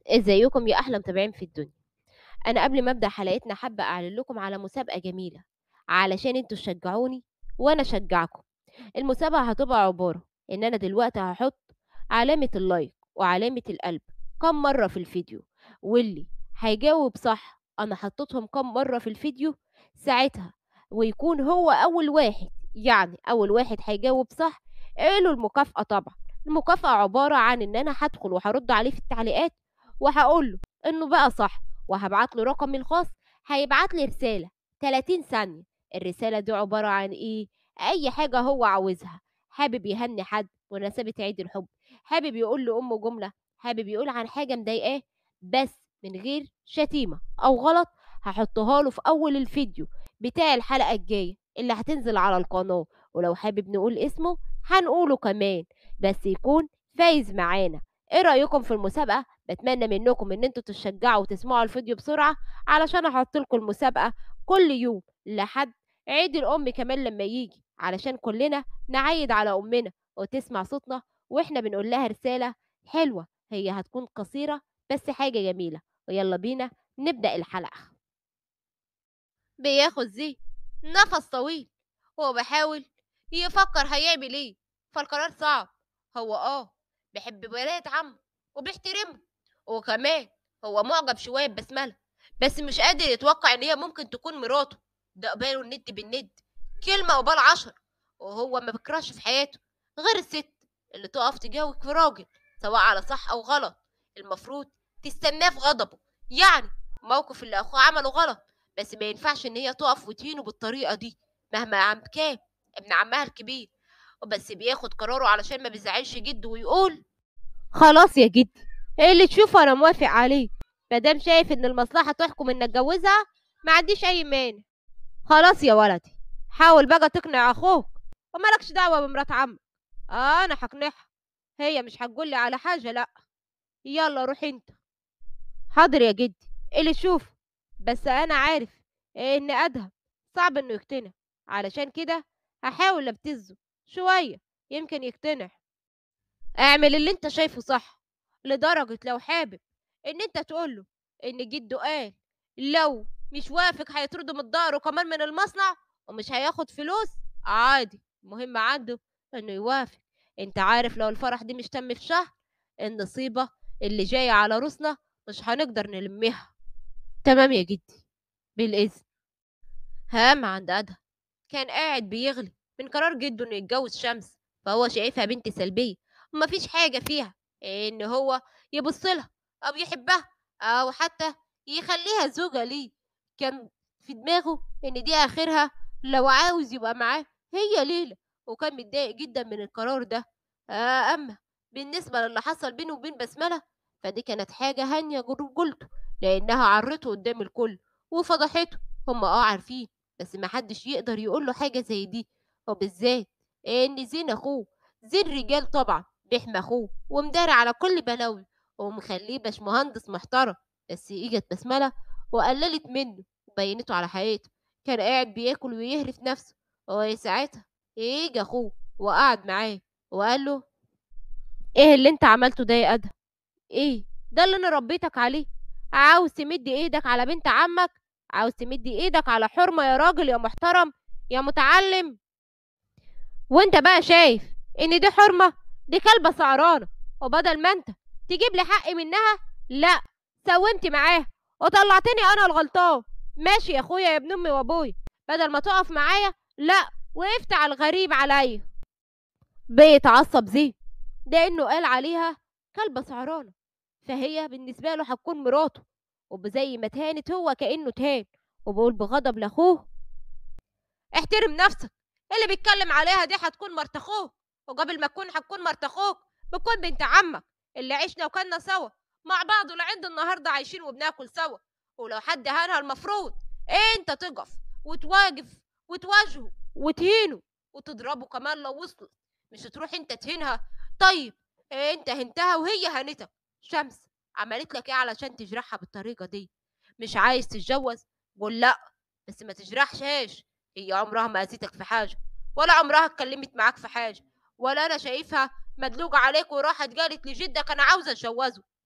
ازيكم يا احلى متابعين في الدنيا انا قبل ما ابدا حلقتنا حابه اعلن لكم على مسابقه جميله علشان انتوا تشجعوني وانا اشجعكم المسابقه هتبقى عباره ان انا دلوقتي هحط علامه اللايك وعلامه القلب كم مره في الفيديو واللي هيجاوب صح انا حطيتهم كم مره في الفيديو ساعتها ويكون هو اول واحد يعني اول واحد هيجاوب صح له المكافاه طبعا المكافاه عباره عن ان انا هدخل وهرد عليه في التعليقات وهقول له انه بقى صح وهبعت له رقمي الخاص هيبعت لي رساله 30 ثانيه الرساله دي عباره عن ايه اي حاجه هو عاوزها حابب يهني حد بمناسبه عيد الحب حابب يقول لامه جمله حابب يقول عن حاجه مضايقاه بس من غير شتيمه او غلط هحطها له في اول الفيديو بتاع الحلقه الجايه اللي هتنزل على القناه ولو حابب نقول اسمه هنقوله كمان بس يكون فايز معانا ايه رايكم في المسابقه بتمنى منكم ان انتوا تشجعوا وتسمعوا الفيديو بسرعه علشان احط لكم المسابقه كل يوم لحد عيد الام كمان لما يجي علشان كلنا نعيد على امنا وتسمع صوتنا واحنا بنقول لها رساله حلوه هي هتكون قصيره بس حاجه جميله ويلا بينا نبدا الحلقه بياخد زي نفس طويل هو بيحاول يفكر هيعمل ايه فالقرار صعب هو اه بيحب بنات عم وبيحترمه وكمان هو معجب شويه ببسمله بس مش قادر يتوقع ان هي ممكن تكون مراته ده قباله الند بالند كلمه وبال عشر وهو ما بيكرهش في حياته غير الست اللي تقف تجاوب في راجل سواء على صح او غلط المفروض تستناه في غضبه يعني موقف اللي اخوه عمله غلط بس ما ينفعش ان هي تقف وتهينه بالطريقه دي مهما عم كان ابن عمها الكبير وبس بياخد قراره علشان ما بيزعلش جده ويقول خلاص يا جدي اللي تشوفه انا موافق عليه مادام شايف ان المصلحه تحكم ان اتجوزها ما عنديش اي مانع خلاص يا ولدي حاول بقى تقنع اخوك ومالكش دعوه بمرات عمك آه انا هقنعها هي مش هتقولي على حاجه لا يلا روح انت حاضر يا جدي اللي تشوفه بس انا عارف ان ادهم صعب انه يقتنع علشان كده هحاول ابتزه شويه يمكن يقتنع اعمل اللي انت شايفه صح لدرجة لو حابب ان انت تقوله ان جده قال لو مش وافق هيطرده من الدار وكمان من المصنع ومش هياخد فلوس عادي المهم عنده انه يوافق انت عارف لو الفرح دي مش تم في شهر النصيبة اللي جاية على روسنا مش هنقدر نلمها تمام يا جدي بالإذن هام عند أدهم كان قاعد بيغلي من قرار جده انه يتجوز شمس فهو شايفها بنت سلبية ومفيش حاجة فيها ان هو يبص لها او يحبها او حتى يخليها زوجة ليه كان في دماغه ان دي اخرها لو عاوز يبقى معاه هي ليلى وكان متضايق جدا من القرار ده آه اما بالنسبة للي حصل بينه وبين بسملة فدي كانت حاجة هانية رجولته لانها عرته قدام الكل وفضحته هم اه عارفين بس محدش يقدر يقول له حاجة زي دي وبالذات ان زين اخوه زين رجال طبعا بيحمي اخوه ومداري على كل بلاوي ومخليه باش مهندس محترم بس اجت بسملة وقللت منه وبينته على حياته كان قاعد بياكل ويهرف نفسه وساعتها اجى اخوه وقعد معاه وقال له ايه اللي انت عملته ده يا ادهم ايه ده اللي انا ربيتك عليه عاوز تمد ايدك على بنت عمك عاوز تمد ايدك على حرمة يا راجل يا محترم يا متعلم وانت بقى شايف ان دي حرمة دي كلبة سعرانة وبدل ما انت تجيب لي حقي منها لا ساومت معاها وطلعتني انا الغلطان ماشي يا اخويا يا ابن امي وابويا بدل ما تقف معايا لا وقفت على الغريب عليا بيتعصب زي لانه قال عليها كلبة سعرانة فهي بالنسبة له هتكون مراته وبزي ما تهانت هو كأنه تهان وبقول بغضب لاخوه احترم نفسك اللي بيتكلم عليها دي هتكون مرت اخوه وقبل ما تكون هتكون مرت اخوك بتكون بنت عمك اللي عشنا وكنا سوا مع بعض ولعند النهارده عايشين وبناكل سوا ولو حد هانها المفروض انت تقف وتواقف وتواجهه وتهينه وتضربه كمان لو وصلت مش تروح انت تهينها طيب انت هنتها وهي هانتك شمس عملت لك ايه علشان تجرحها بالطريقه دي مش عايز تتجوز قول لا بس ما تجرحشهاش هي عمرها ما اذيتك في حاجه ولا عمرها اتكلمت معاك في حاجه ولا انا شايفها مدلوقة عليك وراحت قالت لجدك انا عاوزه اتجوزه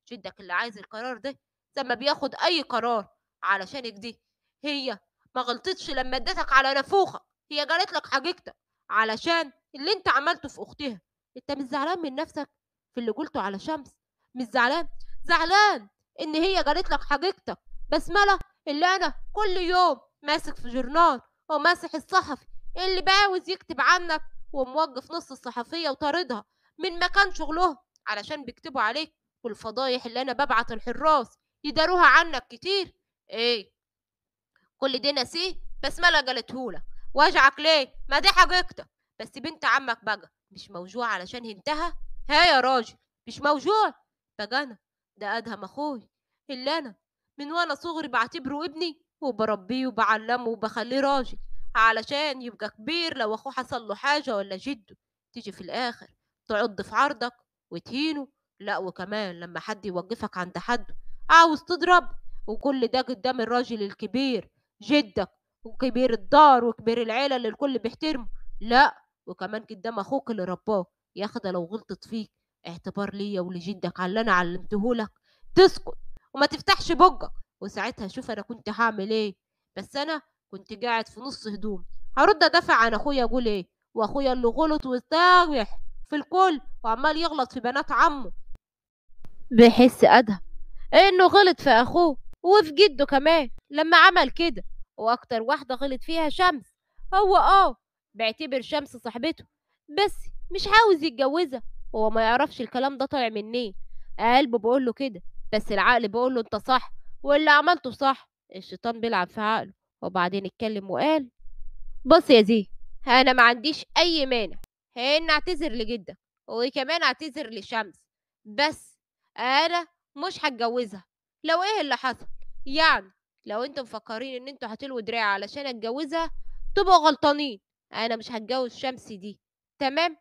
جدك اللي عايز القرار ده زي ما بياخد أي قرار علشانك دي هي ما غلطتش لما ادتك على نافوخك هي قالت لك حقيقتك علشان اللي انت عملته في اختها انت مش زعلان من نفسك في اللي قلته على شمس مش زعلان زعلان ان هي قالت لك حقيقتك بسملة اللي انا كل يوم ماسك في جورنال وماسح الصحفي اللي بعاوز يكتب عنك وموقف نص الصحفية وطاردها من مكان شغلهم علشان بيكتبوا عليك والفضايح اللي انا ببعت الحراس يداروها عنك كتير ايه كل ده نسيه بسملة قالتهولك وجعك ليه ما دي حقيقتك بس بنت عمك بقى مش موجوع علشان انتهى ها يا راجل مش موجوع بقى انا ده ادهم اخوي اللي انا من وانا صغري بعتبره ابني وبربيه وبعلمه وبخليه راجل علشان يبقى كبير لو اخوه حصل له حاجه ولا جده تيجي في الاخر تعض في عرضك وتهينه لا وكمان لما حد يوقفك عند حد عاوز تضرب وكل ده قدام الراجل الكبير جدك وكبير الدار وكبير العيله اللي الكل بيحترمه لا وكمان قدام اخوك اللي رباه يا اخي ده لو غلطت فيك اعتبار ليا ولجدك على اللي انا علمتهولك تسكت وما تفتحش بقك وساعتها شوف انا كنت هعمل ايه بس انا كنت قاعد في نص هدوم هرد ادافع عن اخويا اقول ايه واخويا اللي غلط وطايح في الكل وعمال يغلط في بنات عمه بيحس ادهم انه غلط في اخوه وفي جده كمان لما عمل كده واكتر واحده غلط فيها شمس هو اه بيعتبر شمس صاحبته بس مش عاوز يتجوزها هو ما يعرفش الكلام ده طالع منين قلبه بيقول له كده بس العقل بيقول له انت صح واللي عملته صح الشيطان بيلعب في عقله وبعدين اتكلم وقال بص يا زي انا ما عنديش اي مانع ان اعتذر لجدك وكمان اعتذر لشمس بس انا مش هتجوزها لو ايه اللي حصل يعني لو انتم مفكرين ان انتوا هتلووا دراع علشان اتجوزها تبقوا غلطانين انا مش هتجوز شمس دي تمام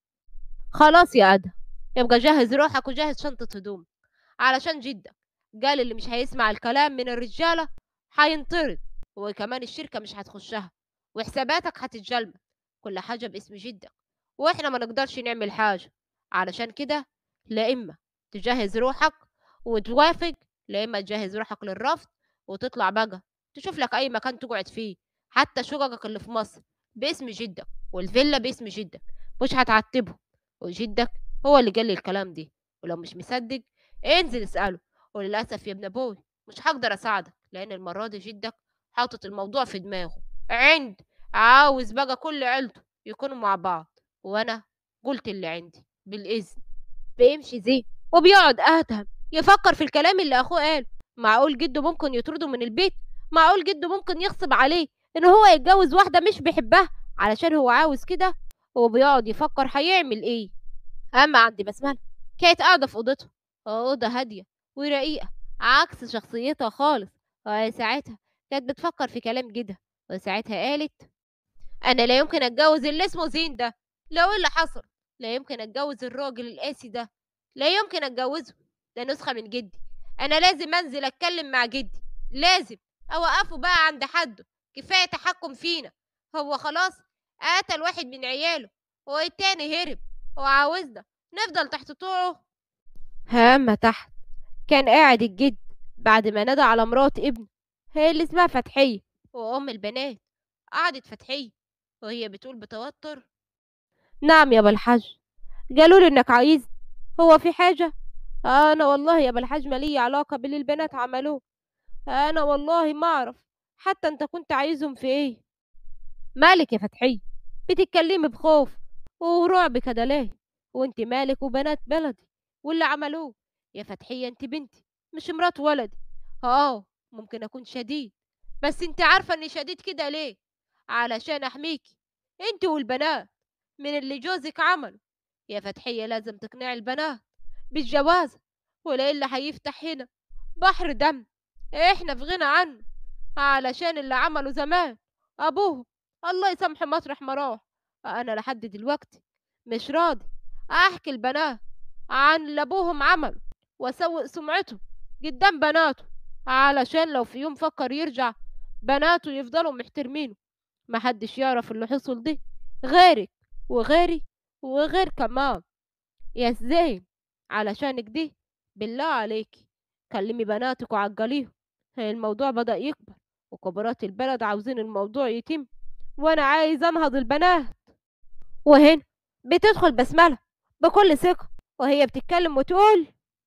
خلاص يا ادهم يبقى جهز روحك وجهز شنطة هدوم علشان جدك قال اللي مش هيسمع الكلام من الرجالة هينطرد وكمان الشركة مش هتخشها وحساباتك هتتجلب كل حاجة باسم جدك واحنا ما نقدرش نعمل حاجة علشان كده لا إما تجهز روحك وتوافق لا إما تجهز روحك للرفض وتطلع بقى تشوف لك أي مكان تقعد فيه حتى شققك اللي في مصر باسم جدك والفيلا باسم جدك مش هتعتبهم وجدك هو اللي قال لي الكلام دي ولو مش مصدق انزل اسأله وللأسف يا ابن أبوي مش هقدر أساعدك لأن المرة دي جدك حاطط الموضوع في دماغه عند عاوز بقى كل عيلته يكونوا مع بعض وأنا قلت اللي عندي بالإذن بيمشي زين وبيقعد أهتم يفكر في الكلام اللي أخوه قاله معقول جده ممكن يطرده من البيت معقول جده ممكن يغصب عليه إن هو يتجوز واحدة مش بيحبها علشان هو عاوز كده هو بيقعد يفكر هيعمل إيه أما عند بسملة كانت قاعدة في أوضتها أوضة هادية ورقيقة عكس شخصيتها خالص وهي ساعتها كانت بتفكر في كلام جدها وساعتها قالت أنا لا يمكن أتجوز اللي اسمه زين ده لو إيه اللي حصل لا يمكن أتجوز الراجل القاسي ده لا يمكن أتجوزه ده نسخة من جدي أنا لازم أنزل أتكلم مع جدي لازم أوقفه بقى عند حده كفاية تحكم فينا هو خلاص قتل واحد من عياله والتاني هرب وعاوزنا نفضل تحت طوعه هامة تحت كان قاعد الجد بعد ما نادى على مرات ابنه هي اللي اسمها فتحية وأم البنات قعدت فتحية وهي بتقول بتوتر نعم يا بالحاج قالوا لي انك عايز هو في حاجة انا والله يا بالحاج ما لي علاقة باللي البنات عملوه انا والله ما اعرف حتى انت كنت عايزهم في ايه مالك يا فتحية بتتكلمي بخوف ورعب كده ليه وانت مالك وبنات بلدي واللي عملوه يا فتحية انت بنتي مش مرات ولدي اه ممكن اكون شديد بس انت عارفة اني شديد كده ليه علشان احميكي انت والبنات من اللي جوزك عمله يا فتحية لازم تقنعي البنات بالجواز ولا هيفتح هنا بحر دم احنا في غنى عنه علشان اللي عمله زمان ابوهم الله يسامحه مطرح ما راح انا لحد دلوقتي مش راضي احكي البنات عن اللي ابوهم عمله واسوق سمعته قدام بناته علشان لو في يوم فكر يرجع بناته يفضلوا محترمينه محدش يعرف اللي حصل ده غيرك وغيري وغير كمان يا زين علشانك دي بالله عليكي كلمي بناتك وعجليهم الموضوع بدأ يكبر وكبارات البلد عاوزين الموضوع يتم وأنا عايز أنهض البنات وهنا بتدخل بسملة بكل ثقة وهي بتتكلم وتقول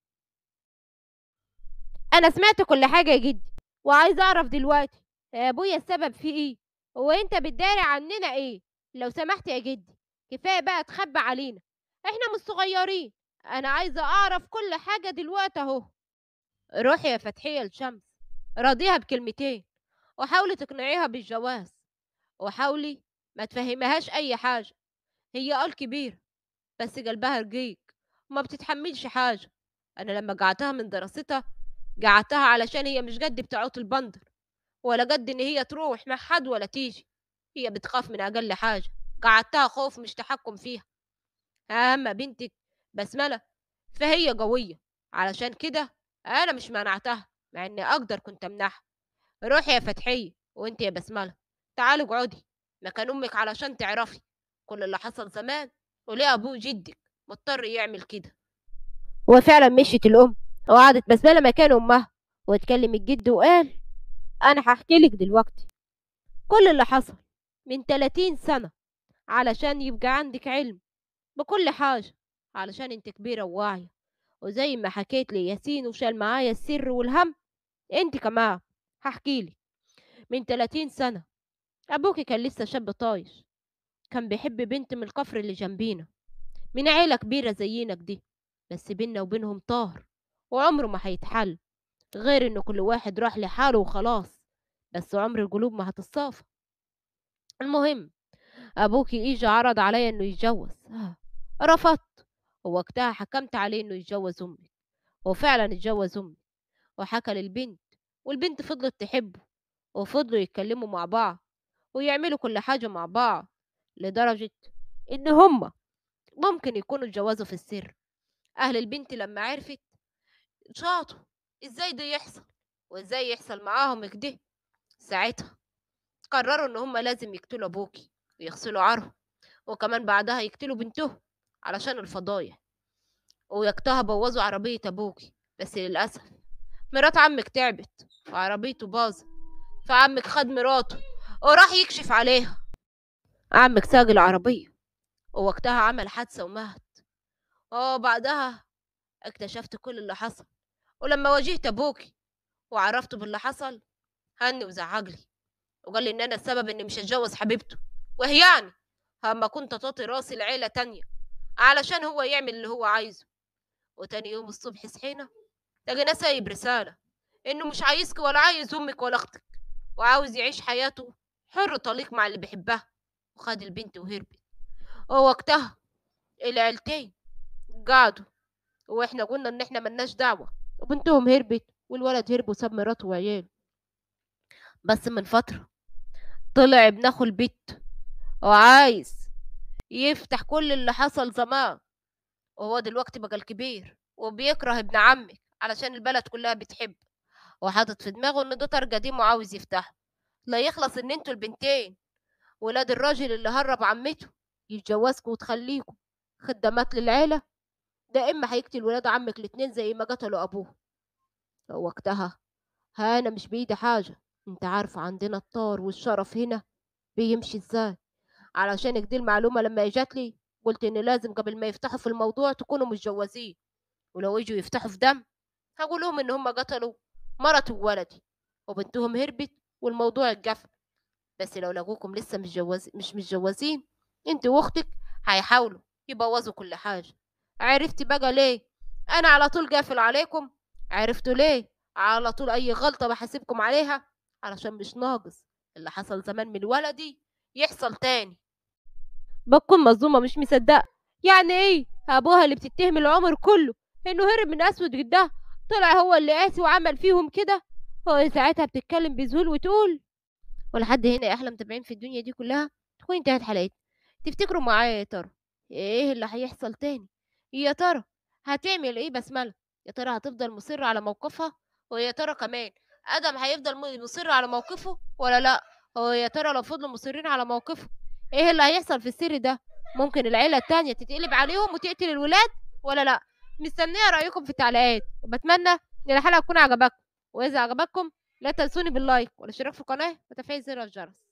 أنا سمعت كل حاجة يا جدي وعايز أعرف دلوقتي يا أبويا السبب في إيه هو أنت بتداري عننا إيه لو سمحت يا جدي كفاية بقى تخبى علينا إحنا مش صغيرين أنا عايزة أعرف كل حاجة دلوقتي أهو روحي يا فتحية الشمس راضيها بكلمتين وحاولي تقنعيها بالجواز وحاولي ما تفهمهاش أي حاجة هي قال كبير بس قلبها رقيق وما بتتحملش حاجة أنا لما قعدتها من دراستها قعدتها علشان هي مش قد بتاعت البندر ولا قد إن هي تروح مع حد ولا تيجي هي بتخاف من أقل حاجة قعدتها خوف مش تحكم فيها أما بنتك بسملة فهي قوية علشان كده أنا مش منعتها مع إني أقدر كنت أمنعها روحي يا فتحية وأنت يا بسملة تعالي اقعدي مكان أمك علشان تعرفي كل اللي حصل زمان وليه أبوه جدك مضطر يعمل كده وفعلا مشيت الأم وقعدت بسملة مكان أمها واتكلم الجد وقال أنا هحكي لك دلوقتي كل اللي حصل من 30 سنة علشان يبقى عندك علم بكل حاجة علشان انت كبيرة وواعية وزي ما حكيت لي ياسين وشال معايا السر والهم انت كمان هحكي لك من 30 سنة أبوكي كان لسه شاب طايش كان بيحب بنت من الكفر اللي جنبينا من عيلة كبيرة زينا دي بس بينا وبينهم طار وعمره ما هيتحل غير إن كل واحد راح لحاله وخلاص بس عمر القلوب ما هتتصافى المهم أبوكي إجا عرض عليا إنه يتجوز آه، رفضت ووقتها حكمت عليه إنه يتجوز أمي وفعلا اتجوز أمي وحكى للبنت والبنت فضلت تحبه وفضلوا يتكلموا مع بعض ويعملوا كل حاجة مع بعض لدرجة إن هما ممكن يكونوا اتجوزوا في السر أهل البنت لما عرفت شاطوا إزاي ده يحصل وإزاي يحصل معاهم كده ساعتها قرروا إن هما لازم يقتلوا أبوكي ويغسلوا عرهم وكمان بعدها يقتلوا بنتهم علشان الفضايح ويقتها بوظوا عربية أبوكي بس للأسف مرات عمك تعبت وعربيته باظت فعمك خد مراته وراح يكشف عليها عمك ساق العربية ووقتها عمل حادثة ومات وبعدها اكتشفت كل اللي حصل ولما واجهت أبوكي وعرفته باللي حصل هني وزعجلي وقال لي إن أنا السبب إني مش هتجوز حبيبته وهيعني هما كنت تعطي راسي لعيلة تانية علشان هو يعمل اللي هو عايزه وتاني يوم الصبح صحينا لقيناه سايب رسالة إنه مش عايزك ولا عايز أمك ولا أختك وعاوز يعيش حياته حر طليق مع اللي بيحبها وخد البنت وهربت ووقتها العيلتين قعدوا واحنا قلنا ان احنا ملناش دعوة وبنتهم هربت والولد هرب وساب مراته وعياله بس من فترة طلع ابن اخو البت وعايز يفتح كل اللي حصل زمان وهو دلوقتي بقى الكبير وبيكره ابن عمك علشان البلد كلها بتحب وحاطط في دماغه ان ده طرق قديم وعاوز يفتحه لا يخلص ان انتوا البنتين ولاد الراجل اللي هرب عمته يتجوزكوا وتخليكوا خدامات للعيلة ده إما هيقتل ولاد عمك الاتنين زي ما قتلوا أبوه وقتها ها أنا مش بإيدي حاجة انت عارفة عندنا الطار والشرف هنا بيمشي ازاي علشان كده المعلومة لما اجت لي قلت ان لازم قبل ما يفتحوا في الموضوع تكونوا متجوزين ولو يجوا يفتحوا في دم هقول لهم ان هم قتلوا مرتي وولدي وبنتهم هربت والموضوع اتقفل بس لو لقوكم لسه متجوز مش متجوزين انت واختك هيحاولوا يبوظوا كل حاجة عرفتي بقى ليه انا على طول قافل عليكم عرفتوا ليه على طول اي غلطة بحاسبكم عليها علشان مش ناقص اللي حصل زمان من ولدي يحصل تاني بكون مظلومة مش مصدقة يعني ايه ابوها اللي بتتهم العمر كله انه هرب من اسود جدها طلع هو اللي قاسي وعمل فيهم كده هو ساعتها بتتكلم بذهول وتقول ولحد هنا يا احلى متابعين في الدنيا دي كلها تكون انتهت حلقتنا تفتكروا معايا يا ترى ايه اللي هيحصل تاني يا ترى هتعمل ايه بسملة يا ترى هتفضل مصرة على موقفها ويا ترى كمان ادم هيفضل م- مصر على موقفه ولا لا هو يا ترى لو فضلوا مصرين على موقفه ايه اللي هيحصل في السر ده ممكن العيلة التانية تتقلب عليهم وتقتل الولاد ولا لا مستنية رأيكم في التعليقات وباتمنى إن الحلقة تكون عجبتكم وإذا عجبتكم لا تنسوني باللايك والاشتراك في القناة وتفعيل زر الجرس